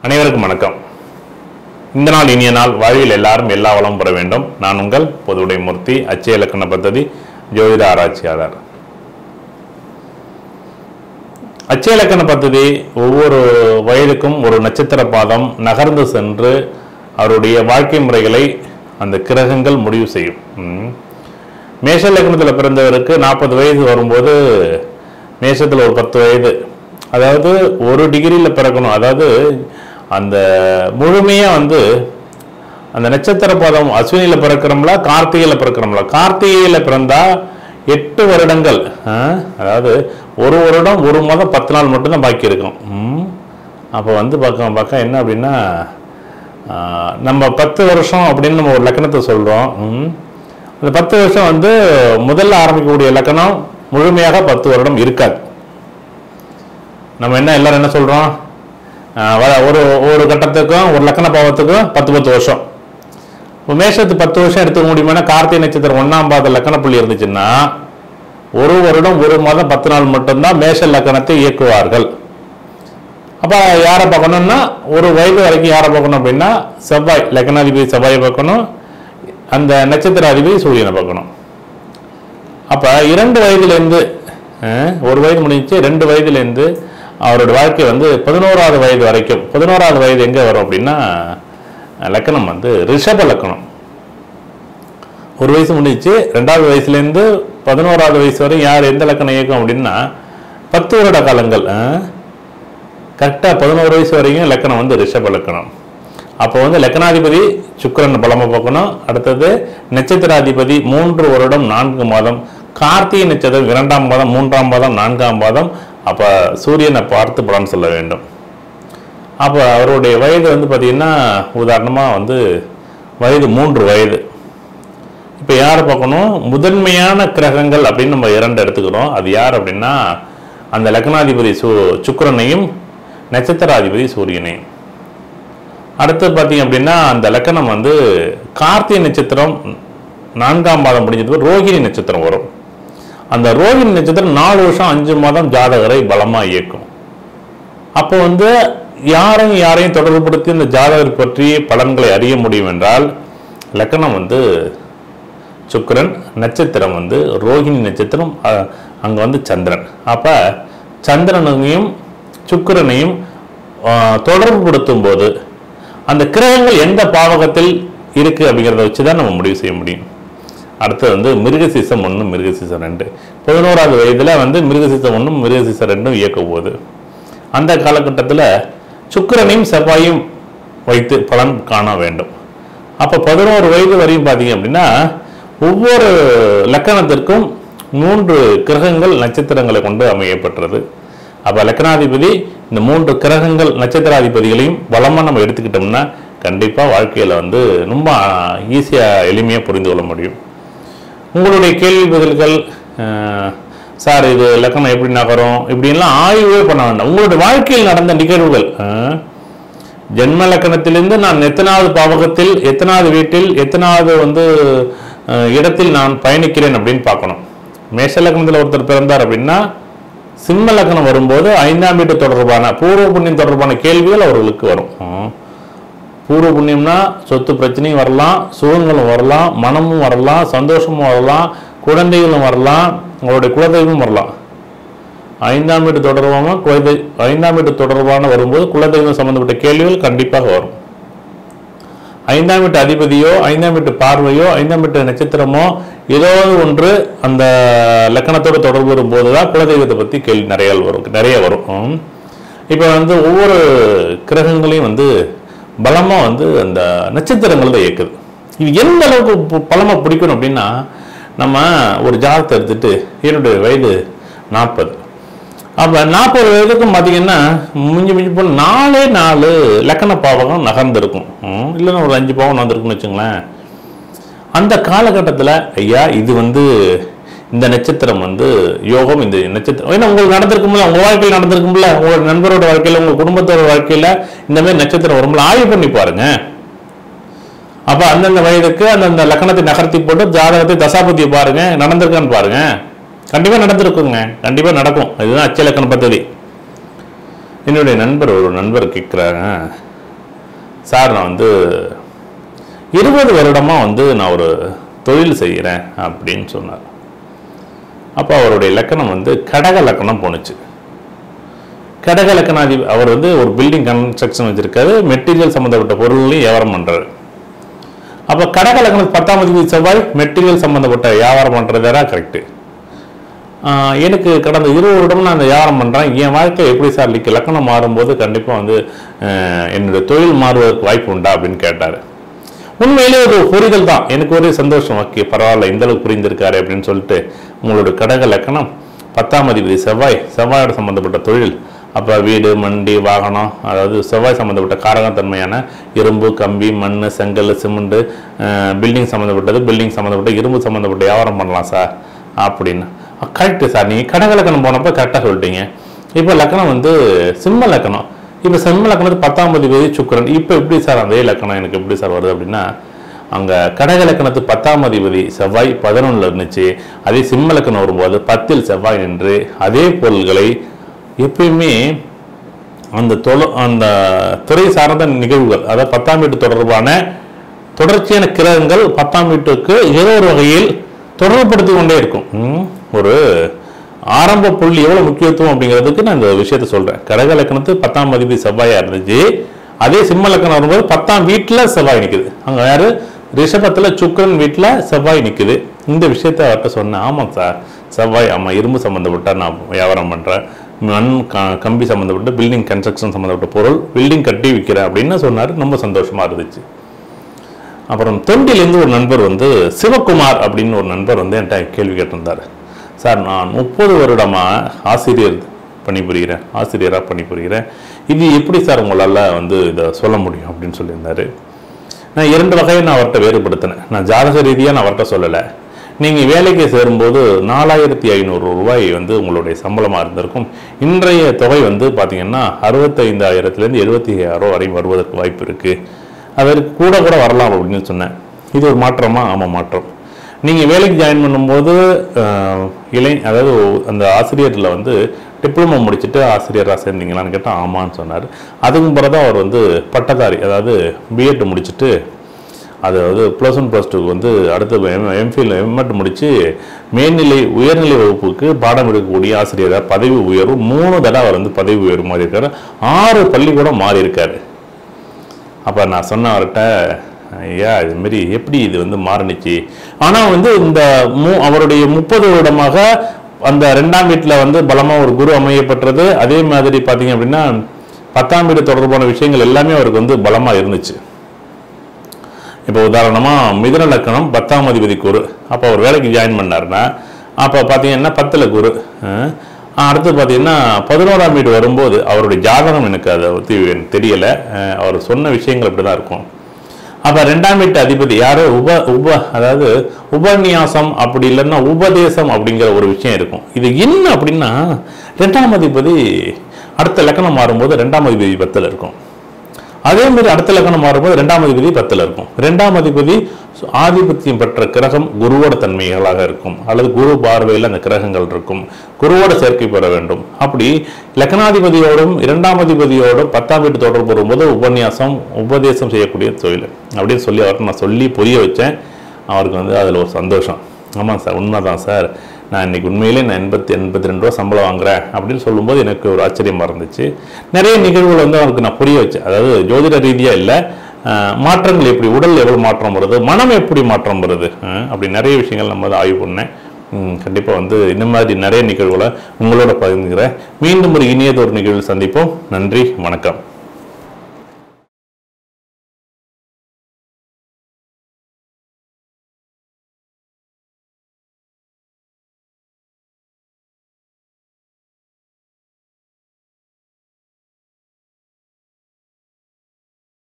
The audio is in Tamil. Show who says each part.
Speaker 1: அனைவருக்கும் வணக்கம் இந்த நாள் இனிய நாள் வாழ்வில் எல்லாரும் எல்லா வளம் பெற வேண்டும் நான் உங்கள் பொதுவுடை மூர்த்தி அச்சய இலக்கண பദ്ധதி ஜோதிட ஆராய்ச்சியாளர் அச்சய இலக்கண பദ്ധதி ஒவ்வொரு வயதுக்கும் ஒரு நட்சத்திர பாதம் நகர்ந்து சென்று அவருடைய வாழ்க்கை முறைகளை அந்த கிரகங்கள் முடிவு செய்யும் ம். மேஷ லக்னத்தில் பிறந்தவருக்கு நாற்பது வயது வரும்போது மேஷத்தில் ஒரு பத்து வயது அதாவது ஒரு டிகிரியில் பிறக்கணும் அதாவது அந்த முழுமையாக வந்து அந்த நட்சத்திர பாதம் அஸ்வினியில் பிறக்கிறோம்ல கார்த்திகையில் பிறக்கிறோம்ல கார்த்திகையில் பிறந்தா எட்டு வருடங்கள் ஆ, அதாவது ஒரு வருடம் ஒரு மாதம் பத்து நாள் மட்டும்தான் பாக்கி இருக்கும் ம். அப்போ வந்து பார்க்க பார்க்க என்ன அப்படின்னா ஆ, நம்ம பத்து வருஷம் அப்படின்னு நம்ம ஒரு லக்கணத்தை சொல்கிறோம் அந்த பத்து வருஷம் வந்து முதல்ல ஆரம்பிக்கக்கூடிய லக்கணம் முழுமையாக பத்து வருடம் இருக்காது நம்ம என்ன எல்லாரும் என்ன சொல்கிறோம் ஒரு ஒரு கட்டத்துக்கும் ஒரு லக்கண பாவத்துக்கும் பத்து பத்து வருஷம் இப்போ மேஷத்து பத்து வருஷம் எடுத்துக்க முடியுமானா கார்த்திகை நட்சத்திரம் ஒன்றாம் பாத லக்கண புள்ளி இருந்துச்சுன்னா ஒரு வருடம் ஒரு மாதம் பத்து நாள் மட்டும்தான் மேஷ லக்கணத்தை இயக்குவார்கள் அப்போ யாரை பார்க்கணும்னா ஒரு வயது வரைக்கும் யாரை பார்க்கணும் அப்படின்னா செவ்வாய் லக்னாதிபதி செவ்வாயை பார்க்கணும் அந்த நட்சத்திர அதிபதி சூரியனை பார்க்கணும் அப்போ இரண்டு வயதுலேருந்து அஹ், ஒரு வயது முடிஞ்சு ரெண்டு வயதுலேருந்து அவரோட வாழ்க்கை வந்து பதினோராவது வயது வரைக்கும் பதினோராவது வயது எங்கே வரும் அப்படின்னா லக்கணம் வந்து ரிஷப லக்கணம் ஒரு வயசு முடிஞ்சிச்சு ரெண்டாவது வயசுலேருந்து பதினோராவது வயசு வரை யார் எந்த லக்கணம் இயக்கும் அப்படின்னா பத்து வருட காலங்கள் கரெக்டாக பதினோரு வயசு வரைக்கும் லக்கணம் வந்து ரிஷப லக்கணம் அப்போ வந்து லக்கணாதிபதி சுக்கிரன் பலமா பார்க்கணும் அடுத்தது நட்சத்திராதிபதி மூன்று வருடம் நான்கு மாதம் கார்த்திகை நட்சத்திரம் இரண்டாம் மாதம் மூன்றாம் மாதம் நான்காம் மாதம் அப்போ சூரியனை பார்த்து பலன் சொல்ல வேண்டும் அப்போ அவருடைய வயது வந்து பார்த்திங்கன்னா உதாரணமாக வந்து வயது மூன்று வயது இப்போ யாரை பார்க்கணும் முதன்மையான கிரகங்கள் அப்படின்னு நம்ம இரண்டு எடுத்துக்கிறோம் அது யார் அப்படின்னா அந்த லக்னாதிபதி சு சுக்கிரனையும் நட்சத்திராதிபதி சூரியனையும் அடுத்து பார்த்தீங்க அப்படின்னா அந்த லக்கணம் வந்து கார்த்திகை நட்சத்திரம் நான்காம் மாதம் முடிஞ்சது ரோகிணி நட்சத்திரம் வரும் அந்த ரோகிணி நட்சத்திரம் நாலு வருஷம் அஞ்சு மாதம் ஜாதகரை பலமாக இயக்கும் அப்போ வந்து யாரும் யாரையும் தொடர்புபடுத்தி இந்த ஜாதகர் பற்றி பலன்களை அறிய முடியும் என்றால் லக்கணம் வந்து சுக்கிரன் நட்சத்திரம் வந்து ரோகிணி நட்சத்திரம் அ- அங்க வந்து சந்திரன் அப்ப சந்திரனையும் சுக்கிரனையும் ஆ, தொடர்புபடுத்தும் போது அந்த கிரகங்கள் எந்த பாவகத்தில் இருக்கு அப்படிங்கிறத வச்சு தான் நம்ம முடிவு செய்ய முடியும் அடுத்தது வந்து மிருகசீசம் ஒன்று மிருகசீசம் ரெண்டு பதினோராவது வயதில் வந்து மிருகசீசம் ஒன்றும் மிருகசீசம் ரெண்டும் இயக்க போகுது அந்த காலகட்டத்தில் சுக்கிரனையும் செவ்வாயும் வைத்து பலன் காண வேண்டும் அப்போ பதினோரு வயது வரையும் பார்த்தீங்க அப்படின்னா ஒவ்வொரு லக்கணத்திற்கும் மூன்று கிரகங்கள் நட்சத்திரங்களை கொண்டு அமையப்பட்டது அப்போ லக்கணாதிபதி இந்த மூன்று கிரகங்கள் நட்சத்திராதிபதிகளையும் வளமாக நம்ம எடுத்துக்கிட்டோம்னா கண்டிப்பாக வாழ்க்கையில் வந்து ரொம்ப ஈஸியாக எளிமையாக புரிந்து கொள்ள முடியும் உங்களுடைய கேள்வி பதில்கள் அஹ், சார் இது லக்கணம் எப்படி நகரும் இப்படின்லாம் ஆய்வே பண்ண வேண்டாம் உங்களுடைய வாழ்க்கையில் நடந்த நிகழ்வுகள் அஹ், ஜென்ம லக்கணத்திலிருந்து நான் எத்தனாவது பாவகத்தில் எத்தனாவது வீட்டில் எத்தனாவது வந்து அஹ், இடத்தில் நான் பயணிக்கிறேன் அப்படின்னு பார்க்கணும் மேஷ லக்னத்தில் ஒருத்தர் பிறந்தார் அப்படின்னா சிம்ம லக்னம் வரும்போது ஐந்தாம் வீட்டு தொடர்பான பூர்வ புண்ணியம் தொடர்பான கேள்விகள் அவர்களுக்கு வரும் அஹ். பூர்வ புண்ணியம்னா சொத்து பிரச்சனையும் வரலாம் சுகங்களும் வரலாம் மனமும் வரலாம் சந்தோஷமும் வரலாம் குழந்தைகளும் வரலாம் உங்களுடைய குலதெய்வம் வரலாம் ஐந்தாம் வீட்டு தொடர்பான குலதெய் ஐந்தாம் வீட்டு தொடர்பான வரும்போது குலதெய்வம் சம்பந்தப்பட்ட கேள்விகள் கண்டிப்பாக வரும் ஐந்தாம் வீட்டு அதிபதியோ ஐந்தாம் வீட்டு பார்வையோ ஐந்தாம் வீட்டு நட்சத்திரமோ ஏதோ ஒன்று அந்த லக்கணத்தோட தொடர்பு வரும்போது தான் குலதெய்வத்தை பற்றி கேள்வி நிறைய வரும் நிறைய வரும் இப்போ வந்து ஒவ்வொரு கிரகங்களையும் வந்து பலமாக வந்து அந்த நட்சத்திரங்கள் தான் இயக்குது இது எந்த அளவுக்கு பு- பலமா பிடிக்கணும் அப்படின்னா நம்ம ஒரு ஜாதகத்தை எடுத்துட்டு என்னுடைய வயது நாற்பது அப்போ நாற்பது வயதுக்கும் பார்த்தீங்கன்னா மிஞ்சி மிஞ்சி போன நாலே நாலு லக்கண பாவகம் நகர்ந்திருக்கும் ம், இல்லைன்னா ஒரு அஞ்சு பாவம் வந்திருக்குன்னு வச்சுங்களேன் அந்த காலகட்டத்தில் ஐயா இது வந்து இந்த நட்சத்திரம் வந்து யோகம் இந்த நட்சத்திரம் ஏன்னா உங்களுக்கு நடந்திருக்கும்ல உங்க வாழ்க்கையில் நடந்திருக்கும்ல உங்களோட நண்பரோட வாழ்க்கையில உங்க குடும்பத்தோட வாழ்க்கையில இந்த மாதிரி நட்சத்திரம் வரும்ல ஆய்வு பண்ணி பாருங்க அப்ப அந்தந்த வயதுக்கு அந்தந்த லக்கணத்தை நகர்த்தி போட்டு ஜாதகத்தை தசாபதியை பாருங்க நடந்திருக்கான்னு பாருங்க கண்டிப்பா நடந்திருக்குங்க கண்டிப்பா நடக்கும் இதுதான் அச்சலக்கண பദ്ധதி என்னுடைய நண்பர் ஒரு நண்பர் கேட்குறாங்க சார் நான் வந்து இருபது வருடமாக வந்து நான் ஒரு தொழில் செய்கிறேன் அப்படின்னு சொன்னார் அப்போ அவருடைய லக்கணம் வந்து கடக லக்கணம் போணுச்சு கடக லக்கணாதி அவர் வந்து ஒரு பில்டிங் கன்ஸ்ட்ரக்ஷன் வச்சிருக்காரு மெட்டீரியல் சம்மந்தப்பட்ட பொருள்களையும் வியாபாரம் பண்ணுறாரு அப்போ கடக லக்கணத்து பத்தாம் தேதி செவ்வாய் மெட்டீரியல் சம்மந்தப்பட்ட வியாபாரம் பண்ணுறதா கரெக்டு எனக்கு கடந்த இருபது வருடம் நான் அந்த வியாபாரம் பண்ணுறேன் என் வாழ்க்கை எப்படி சார் லிக்கு லக்கணம் மாறும்போது கண்டிப்பாக வந்து ஆஹ், என்னுடைய தொழில் மாறுவதற்கு வாய்ப்பு உண்டா அப்படின்னு கேட்டார் உண்மையிலே ஒரு புரிதல் தான் எனக்கு ஒரு சந்தோஷம் ஓகே பரவாயில்ல இந்த அளவுக்கு புரிந்திருக்காரு அப்படின்னு சொல்லிட்டு உங்களோட கடக லக்கணம் பத்தாம் அதிபதி செவ்வாய் செவ்வாயோட சம்மந்தப்பட்ட தொழில் அப்போ வீடு மண்டி வாகனம் அதாவது செவ்வாய் சம்மந்தப்பட்ட காரகத்தன்மையான இரும்பு கம்பி மண் செங்கல் சிமெண்ட் பில்டிங் சம்மந்தப்பட்டது பில்டிங் சம்மந்தப்பட்ட இரும்பு சம்மந்தப்பட்ட வியாபாரம் பண்ணலாம் சார் அப்படின்னு கரெக்டு சார் நீங்கள் கடக லக்கணம் போனப்போ கரெக்டாக சொல்லிட்டீங்க இப்போ லக்கணம் வந்து சிம்ம லக்கணம் இப்போ சிம்ம லக்கணத்து பத்தாம் அதிபதி சுக்கிரன் இப்போ எப்படி சார் அதே லக்கணம் எனக்கு எப்படி சார் வருது அப்படின்னா அங்கே கடக லக்கணத்து பத்தாம் அதிபதி செவ்வாய் பதினொன்றில் இருந்துச்சு அதே சிம்ம லக்கணம் வரும்போது பத்தில் செவ்வாய் நின்று அதே பொருள்களை எப்பயுமே அந்த தொலை அந்த துறை சார்ந்த நிகழ்வுகள் அதாவது பத்தாம் வீட்டு தொடர்பான தொடர்ச்சியான கிரகங்கள் பத்தாம் வீட்டுக்கு ஏதோ ஒரு வகையில் தொடர்புபடுத்தி கொண்டே இருக்கும் ம், ஒரு ஆரம்ப புள்ளி எவ்வளவு முக்கியத்துவம் அப்படிங்கிறதுக்கு நான் இந்த விஷயத்த சொல்றேன் கடக லக்கணத்து பத்தாம் அதிபதி செவ்வாயா இருந்துச்சு அதே சிம்ம லக்கணம் வரும்போது பத்தாம் வீட்டுல செவ்வாய் நிக்குது அங்க யாரு ரிஷபத்துல சுக்கிரன் வீட்டுல செவ்வாய் நிக்குது இந்த விஷயத்த அவர்கிட்ட சொன்னேன் ஆமாம் சார் செவ்வாய் ஆமாம் இரும்பு சம்மந்தப்பட்ட நான் வியாபாரம் பண்றேன் மண் க- கம்பி சம்மந்தப்பட்ட பில்டிங் கன்ஸ்ட்ரக்ஷன் சம்மந்தப்பட்ட பொருள் பில்டிங் கட்டி விற்கிறேன் அப்படின்னு சொன்னார் ரொம்ப சந்தோஷமா இருந்துச்சு அப்புறம் தொண்டிலேருந்து ஒரு நண்பர் வந்து சிவகுமார் அப்படின்னு ஒரு நண்பர் வந்து என்கிட்ட கேள்வி கேட்டிருந்தார் சார் நான் முப்பது வருடமாக ஆசிரியர் பணிபுரிகிறேன் ஆசிரியராக பணிபுரிகிறேன் இது எப்படி சார் உங்களால் வந்து இதை சொல்ல முடியும் அப்படின்னு சொல்லியிருந்தாரு நான் இரண்டு வகையை நான் அவர்கிட்ட வேறுபடுத்தினேன் நான் ஜாதக ரீதியாக நான் அவர்கிட்ட சொல்லலை நீங்கள் வேலைக்கு சேரும்போது நாலாயிரத்தி ஐநூறு ரூபாய் வந்து உங்களுடைய சம்பளமாக இருந்திருக்கும் இன்றைய தொகை வந்து பார்த்தீங்கன்னா அறுபத்தைந்தாயிரத்துலேருந்து எழுபத்தி ஐயாயிரம் வரை வருவதற்கு வாய்ப்பு இருக்குது அதற்கு கூட கூட வரலாம் அப்படின்னு சொன்னேன் இது ஒரு மாற்றமா ஆமாம் மாற்றம் நீங்கள் வேலைக்கு ஜாயின் பண்ணும்போது அஹ், இளை அதாவது அந்த ஆசிரியரில் வந்து டிப்ளமோ முடிச்சுட்டு ஆசிரியராக சேர்ந்தீங்களான்னு கேட்டால் ஆமான்னு சொன்னார் அதுக்கு பிறகு தான் அவர் வந்து பட்டதாரி அதாவது பிஎட் முடிச்சுட்டு அதாவது ப்ளஸ் ஒன் ப்ளஸ் டூக்கு வந்து அடுத்து எம்ஃபில் எம்எட் முடித்து மேல்நிலை உயர்நிலை வகுப்புக்கு பாடம் எடுக்கக்கூடிய ஆசிரியராக பதவி உயர்வு மூணு தடவை அவர் வந்து பதவி உயர்வு மாறி இருக்காரு ஆறு பள்ளிக்கூடம் மாறி இருக்காரு அப்போ நான் சொன்ன அவர்கிட்ட ஐயா இது மாதிரி எப்படி இது வந்து மாறுனுச்சு ஆனால் வந்து இந்த மூ அவருடைய முப்பது வருடமாக அந்த ரெண்டாம் வீட்டில் வந்து பலமாக ஒரு குரு அமையப்பட்டது அதே மாதிரி பார்த்தீங்க அப்படின்னா பத்தாம் வீடு தொடர்பான விஷயங்கள் எல்லாமே அவருக்கு வந்து பலமாக இருந்துச்சு இப்போ உதாரணமாக மிதுன லக்கணம் பத்தாம் அதிபதி குரு அப்போ அவர் வேலைக்கு ஜாயின் பண்ணாருன்னா அப்போ பார்த்தீங்கன்னா பத்தில் குரு அஹ், அடுத்து பார்த்தீங்கன்னா பதினோராம் வீடு வரும்போது அவருடைய ஜாதகம் எனக்கு அதை பற்றி எனக்கு தெரியலை அஹ், அவர் சொன்ன விஷயங்கள் இப்படி தான் இருக்கும் அப்போ ரெண்டாம் வீட்டு அதிபதி யாரு உப உப அதாவது உபநியாசம் அப்படி இல்லைன்னா உபதேசம் அப்படிங்கிற ஒரு விஷயம் இருக்கும் இது என்ன அப்படின்னா ரெண்டாம் அதிபதி அடுத்த லக்கணம் மாறும்போது ரெண்டாம் அதிபதி பத்தில் இருக்கும் அதே மாதிரி அடுத்த லக்கணம் மாறும்போது ரெண்டாம் அதிபதி பத்தில் இருக்கும் ரெண்டாம் அதிபதி ஆதிபத்தியம் பெற்ற கிரகம் குருவோட தன்மைகளாக இருக்கும் அல்லது குரு பார்வையில் அந்த கிரகங்கள் இருக்கும் குருவோட சேர்க்கை பெற வேண்டும் அப்படி லக்னாதிபதியோடும் இரண்டாம் அதிபதியோடும் பத்தாம் வீட்டு தொடர்பு வரும்போது உபன்யாசம் உபதேசம் செய்யக்கூடிய தொழில் அப்படின்னு சொல்லி அவர்கிட்ட நான் சொல்லி புரிய வச்சேன் அவருக்கு வந்து அதில் ஒரு சந்தோஷம் ஆமாம் சார் உண்மைதான் சார் நான் இன்னைக்கு உண்மையிலே நான் எண்பத்தி எண்பத்தி ரெண்டு ரூபா சம்பளம் வாங்குறேன் அப்படின்னு சொல்லும்போது எனக்கு ஒரு ஆச்சரியமாக இருந்துச்சு நிறைய நிகழ்வுகள் வந்து அவருக்கு நான் புரிய வச்சேன் அதாவது ஜோதிட ரீதியாக இல்லை அஹ், மாற்றங்கள் எப்படி உடல் எவ்வளோ மாற்றம் வருது மனம் எப்படி மாற்றம் வருது அஹ், அப்படி நிறைய விஷயங்கள் நம்ம வந்து ஆய்வு பண்ணேன் கண்டிப்பாக வந்து இந்த மாதிரி நிறைய நிகழ்வுகளை உங்களோட பகிர்ந்துக்கிறேன் மீண்டும் ஒரு இனியதொரு நிகழ்வில் சந்திப்போம் நன்றி வணக்கம்